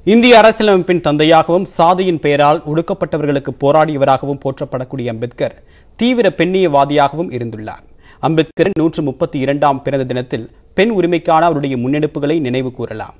இந்திய அரசியலமைப்பின் தந்தையாகவும் சாதியின் பெயரால் ஒடுக்கப்பட்டவர்களுக்கு போராடியவராகவும் போற்றப்படக்கூடிய அம்பேத்கர் தீவிர பெண்ணியவாதியாகவும் இருந்துள்ளார் அம்பேத்கரின் நூற்று முப்பத்தி இரண்டாம் பிறந்த தினத்தில் பெண் உரிமைக்கான அவருடைய முன்னெடுப்புகளை நினைவு கூறலாம்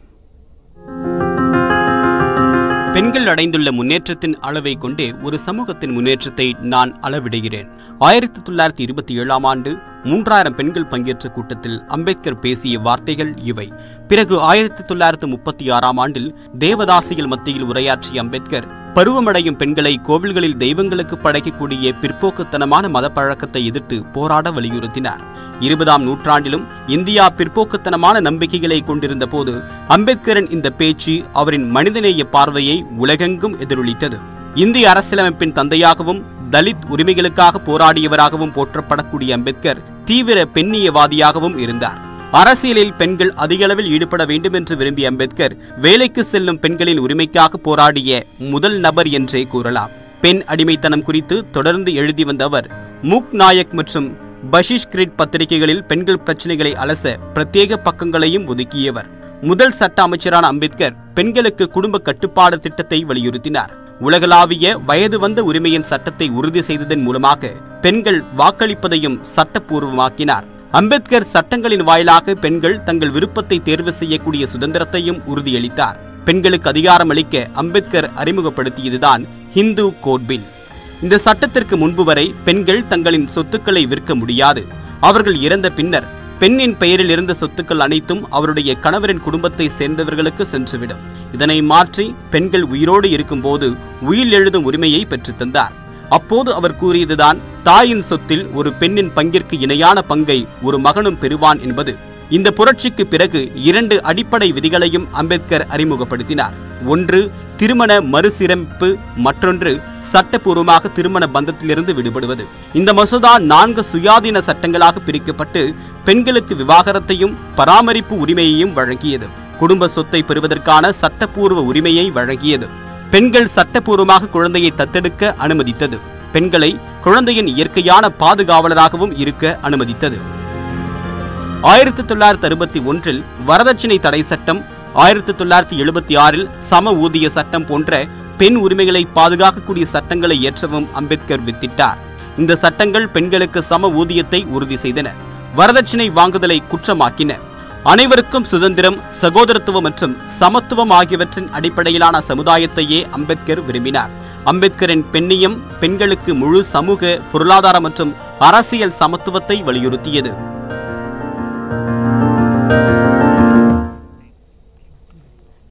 பெண்கள் அடைந்துள்ள முன்னேற்றத்தின் அளவை கொண்டே ஒரு சமூகத்தின் முன்னேற்றத்தை நான் அளவிடுகிறேன் ஆயிரத்தி தொள்ளாயிரத்தி இருபத்தி ஏழாம் ஆண்டு மூன்றாயிரம் பெண்கள் பங்கேற்ற கூட்டத்தில் அம்பேத்கர் பேசிய வார்த்தைகள் இவை பிறகு ஆயிரத்தி தொள்ளாயிரத்தி முப்பத்தி ஆறாம் ஆண்டில் தேவதாசிகள் மத்தியில் உரையாற்றிய அம்பேத்கர் பருவமடையும் பெண்களை கோவில்களில் தெய்வங்களுக்கு படைக்கக்கூடிய பிற்போக்குத்தனமான மத பழக்கத்தை எதிர்த்து போராட வலியுறுத்தினார் இருபதாம் நூற்றாண்டிலும் இந்தியா பிற்போக்குத்தனமான நம்பிக்கைகளை கொண்டிருந்த போது அம்பேத்கரின் இந்த பேச்சு அவரின் மனிதநேய பார்வையை உலகெங்கும் எதிரொலித்தது இந்திய அரசியலமைப்பின் தந்தையாகவும் தலித் உரிமைகளுக்காக போராடியவராகவும் போற்றப்படக்கூடிய அம்பேத்கர் தீவிர பெண்ணியவாதியாகவும் இருந்தார் அரசியலில் பெண்கள் அதிக அளவில் ஈடுபட வேண்டும் என்று விரும்பிய அம்பேத்கர் வேலைக்கு செல்லும் பெண்களின் உரிமைக்காக போராடிய முதல் நபர் என்றே கூறலாம் பெண் அடிமைத்தனம் குறித்து தொடர்ந்து எழுதி வந்த அவர் மூக் நாயக் மற்றும் பஷிஷ் கிரிட் பத்திரிகைகளில் பெண்கள் பிரச்சனைகளை அலச பிரத்யேக பக்கங்களையும் ஒதுக்கியவர் முதல் சட்ட அமைச்சரான அம்பேத்கர் பெண்களுக்கு குடும்ப கட்டுப்பாடு திட்டத்தை வலியுறுத்தினார் உலகளாவிய வயது வந்த உரிமையின் சட்டத்தை உறுதி செய்ததன் மூலமாக பெண்கள் வாக்களிப்பதையும் சட்டப்பூர்வமாக்கினார் அம்பேத்கர் சட்டங்களின் வாயிலாக பெண்கள் தங்கள் விருப்பத்தை தேர்வு செய்யக்கூடிய சுதந்திரத்தையும் உறுதியளித்தார் பெண்களுக்கு அதிகாரம் அளிக்க அம்பேத்கர் அறிமுகப்படுத்தியதுதான் ஹிந்து கோட் பில் இந்த சட்டத்திற்கு முன்பு வரை பெண்கள் தங்களின் சொத்துக்களை விற்க முடியாது அவர்கள் இறந்த பின்னர் பெண்ணின் பெயரில் இருந்த சொத்துக்கள் அனைத்தும் அவருடைய கணவரின் குடும்பத்தை சேர்ந்தவர்களுக்கு சென்றுவிடும் இதனை மாற்றி பெண்கள் உயிரோடு இருக்கும்போது உயிர் எழுதும் உரிமையை பெற்றுத் தந்தார் அப்போது அவர் கூறியதுதான் தாயின் சொத்தில் ஒரு பெண்ணின் பங்கிற்கு இணையான பங்கை ஒரு மகனும் பெறுவான் என்பது இந்த புரட்சிக்கு பிறகு இரண்டு அடிப்படை விதிகளையும் அம்பேத்கர் அறிமுகப்படுத்தினார் ஒன்று திருமண மறுசீரமைப்பு மற்றொன்று சட்டப்பூர்வமாக திருமண பந்தத்திலிருந்து விடுபடுவது இந்த மசோதா நான்கு சுயாதீன சட்டங்களாக பிரிக்கப்பட்டு பெண்களுக்கு விவாகரத்தையும் பராமரிப்பு உரிமையையும் வழங்கியது குடும்ப சொத்தை பெறுவதற்கான சட்டப்பூர்வ உரிமையை வழங்கியது பெண்கள் சட்டப்பூர்வமாக குழந்தையை தத்தெடுக்க அனுமதித்தது பெண்களை குழந்தையின் இயற்கையான பாதுகாவலராகவும் இருக்க அனுமதித்தது ஆயிரத்தி தொள்ளாயிரத்தி அறுபத்தி ஒன்றில் வரதட்சணை தடை சட்டம் ஆயிரத்தி தொள்ளாயிரத்தி எழுபத்தி ஆறில் சம ஊதிய சட்டம் போன்ற பெண் உரிமைகளை பாதுகாக்கக்கூடிய சட்டங்களை இயற்றவும் அம்பேத்கர் வித்திட்டார் இந்த சட்டங்கள் பெண்களுக்கு சம ஊதியத்தை உறுதி செய்தன வரதட்சணை வாங்குதலை குற்றமாக்கின அனைவருக்கும் சுதந்திரம் சகோதரத்துவம் மற்றும் சமத்துவம் ஆகியவற்றின் அடிப்படையிலான சமுதாயத்தையே அம்பேத்கர் விரும்பினார் அம்பேத்கரின் பெண்ணியம் பெண்களுக்கு முழு சமூக பொருளாதார மற்றும் அரசியல் சமத்துவத்தை வலியுறுத்தியது